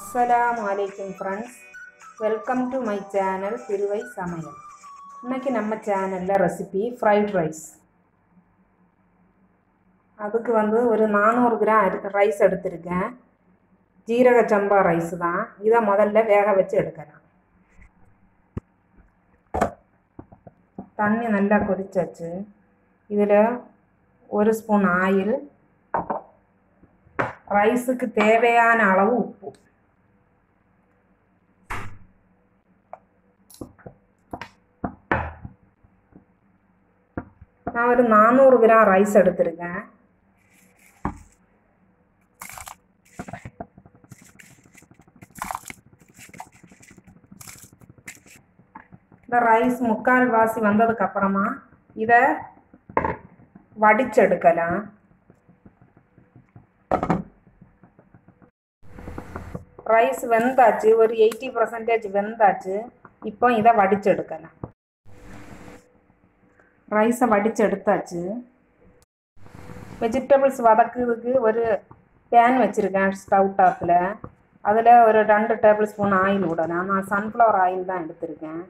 அஸ்ஸலாமு அலைக்கும் friends welcome to my channel Thiruvai Samayal இன்னைக்கு நம்ம சேனலில் ரெசிபி ஃப்ரைட் ரைஸ் அதுக்கு வந்து ஒரு நானூறு கிராம் ரைஸ் எடுத்திருக்கேன் ஜீரக சம்பா ரைஸ் தான் இதை முதல்ல வேக வச்சு எடுக்கலாம் தண்ணி நல்லா கொதிச்சாச்சு இதில் ஒரு ஸ்பூன் ஆயில் ரைஸுக்கு தேவையான அளவு உப்பு நான் ஒரு நானூறு கிராம் ரைஸ் எடுத்திருக்கேன் இந்த ரைஸ் முக்கால் வாசி வந்ததுக்கு அப்புறமா இதை வடிச்செடுக்கலாம் ரைஸ் வெந்தாச்சு ஒரு எயிட்டி பர்சன்டேஜ் வெந்தாச்சு இப்போ இதை வடிச்செடுக்கலாம் ரைஸை வடிச்செடுத்தாச்சு வெஜிடபிள்ஸ் வதக்குறதுக்கு ஒரு பேன் வச்சுருக்கேன் ஸ்டவ் டாப்பில் அதில் ஒரு ரெண்டு டேபிள் ஸ்பூன் ஆயில் விடலாம் நான் சன்ஃப்ளவர் ஆயில் தான் எடுத்திருக்கேன்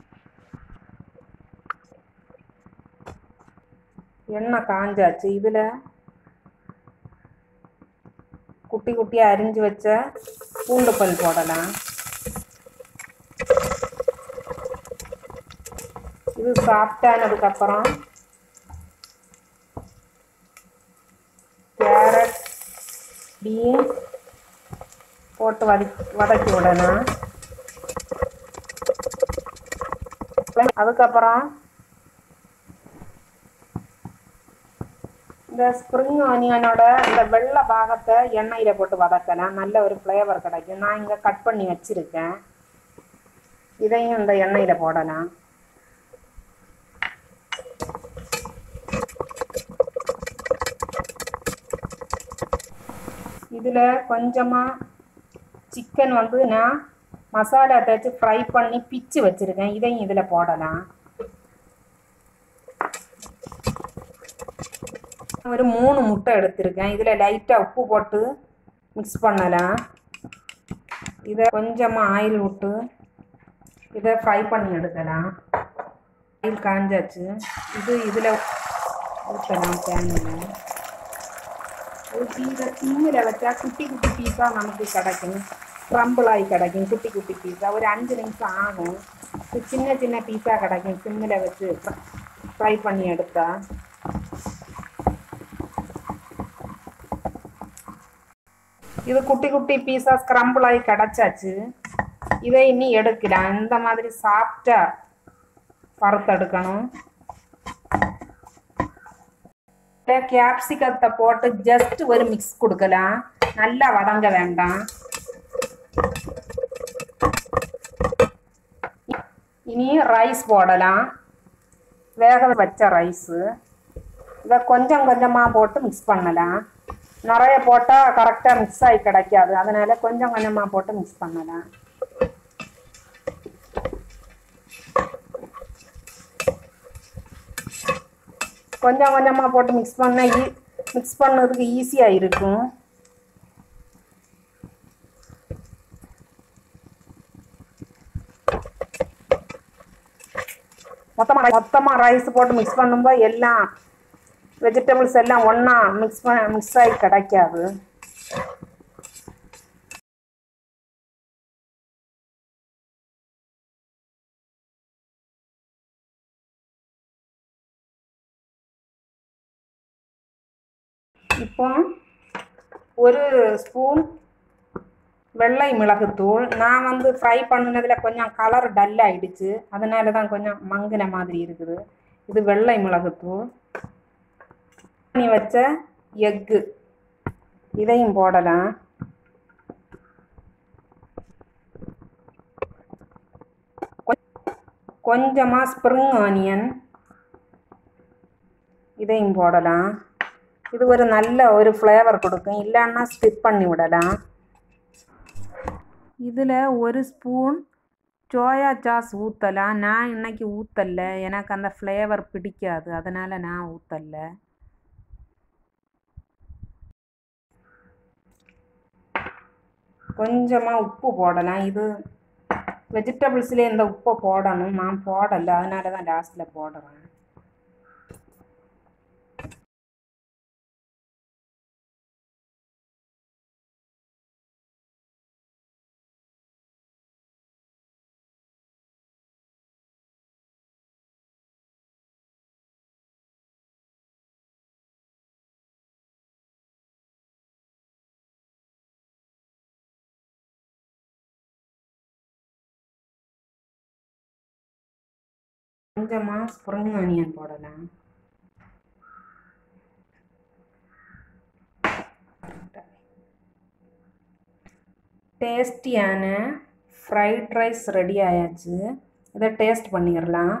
எண்ணெய் காஞ்சாச்சு இதில் குட்டி குட்டியாக அரிஞ்சு வச்ச பூண்டு பல் போடலாம் இது சாப்பிட்டானதுக்கப்புறம் கேரட் பீன்ஸ் போட்டு வதி வதக்கி விடணும் அதுக்கப்புறம் இந்த ஸ்ப்ரிங் ஆனியனோட இந்த வெள்ளை பாகத்தை எண்ணெயில் போட்டு வதக்கலாம் நல்ல ஒரு ஃப்ளேவர் கிடைக்கும் நான் இங்கே கட் பண்ணி வச்சுருக்கேன் இதையும் இந்த எண்ணெயில் போடலாம் இதில் கொஞ்சமாக சிக்கன் வந்து நான் மசாலா தேய்ச்சி ஃப்ரை பண்ணி பிச்சு வச்சுருக்கேன் இதையும் இதில் போடலாம் ஒரு மூணு முட்டை எடுத்திருக்கேன் இதில் லைட்டாக உப்பு போட்டு மிக்ஸ் பண்ணலாம் இதை கொஞ்சமாக ஆயில் விட்டு இதை ஃப்ரை பண்ணி எடுக்கலாம் ஆயில் காஞ்சாச்சு இது இதில் ஊற்றலாம் பேனில் ஊற்றி இதை தீயில் வச்சா குட்டி குட்டி பீஸாக நமக்கு கிடைக்கும் க்ரம்பிளாகி கிடைக்கும் குட்டி குட்டி பீஸாக ஒரு அஞ்சு நிமிஷம் ஆகும் இது சின்ன சின்ன பீஸாக கிடைக்கும் சிம்மில் வச்சு ஃப்ரை பண்ணி எடுத்தா இது குட்டி குட்டி பீஸா ஸ்க்ரம்பிள் ஆகி கிடச்சாச்சு இதை இனி எடுக்கலாம் இந்த மாதிரி சாஃப்டா வறுத்தெடுக்கணும் கேப்சிகத்தை போட்டு ஜஸ்ட் ஒரு மிக்ஸ் கொடுக்கலாம் நல்லா வதங்க வேண்டாம் இனி ரைஸ் போடலாம் வேக வச்ச ரைஸு இதை கொஞ்சம் கொஞ்சமாக போட்டு மிக்ஸ் பண்ணலாம் நிறைய போட்டால் கரெக்டாக மிக்ஸ் ஆகி கிடைக்காது அதனால கொஞ்சம் கொஞ்சமாக போட்டு மிக்ஸ் பண்ணலாம் கொஞ்சம் கொஞ்சமாக போட்டு மிக்ஸ் பண்ண ஈ மிக்ஸ் பண்ணதுக்கு ஈஸியாக இருக்கும் மொத்தமாக மொத்தமாக ரைஸ் போட்டு மிக்ஸ் பண்ணும்போது எல்லாம் வெஜிடபிள்ஸ் எல்லாம் ஒன்றா மிக்ஸ் பண்ண மிக்ஸ் ஆகி கிடைக்காது இப்போ ஒரு ஸ்பூன் வெள்ளை மிளகுத்தூள் நான் வந்து ஃப்ரை பண்ணினதில் கொஞ்சம் கலர் டல் ஆயிடுச்சு அதனால தான் கொஞ்சம் மங்கின மாதிரி இருக்குது இது வெள்ளை மிளகுத்தூள் பண்ணி வச்ச எக்கு இதையும் போடலாம் கொஞ்சமாக ஸ்ப்ரிங் ஆனியன் இதையும் போடலாம் இது ஒரு நல்ல ஒரு ஃப்ளேவர் கொடுக்கும் இல்லைன்னா ஸ்கிப் பண்ணி விடலாம் இதில் ஒரு ஸ்பூன் சோயா சாஸ் ஊற்றலாம் நான் இன்னைக்கு ஊற்றல எனக்கு அந்த ஃப்ளேவர் பிடிக்காது அதனால் நான் ஊற்றல கொஞ்சமாக உப்பு போடலாம் இது வெஜிடபிள்ஸ்லேயே இந்த உப்பை போடணும் நான் போடலை அதனால தான் லாஸ்ட்டில் போடுறேன் கொஞ்சமாக ஸ்ப்ரிங் ஆனியன் போடலாம் டேஸ்டியான ஃப்ரைட் ரைஸ் ரெடி ஆயாச்சு இதை டேஸ்ட் பண்ணிடலாம்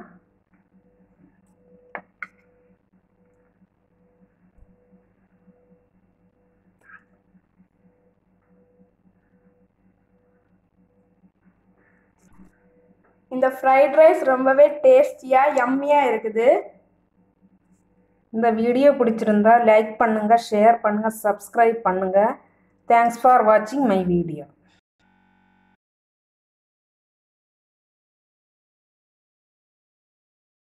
இந்த ஃப்ரைட் ரைஸ் ரொம்பவே டேஸ்டியாக யம்மியாக இருக்குது இந்த வீடியோ பிடிச்சிருந்தா லைக் பண்ணுங்கள் ஷேர் பண்ணுங்கள் சப்ஸ்கிரைப் பண்ணுங்கள் தேங்க்ஸ் ஃபார் வாட்சிங் மை வீடியோ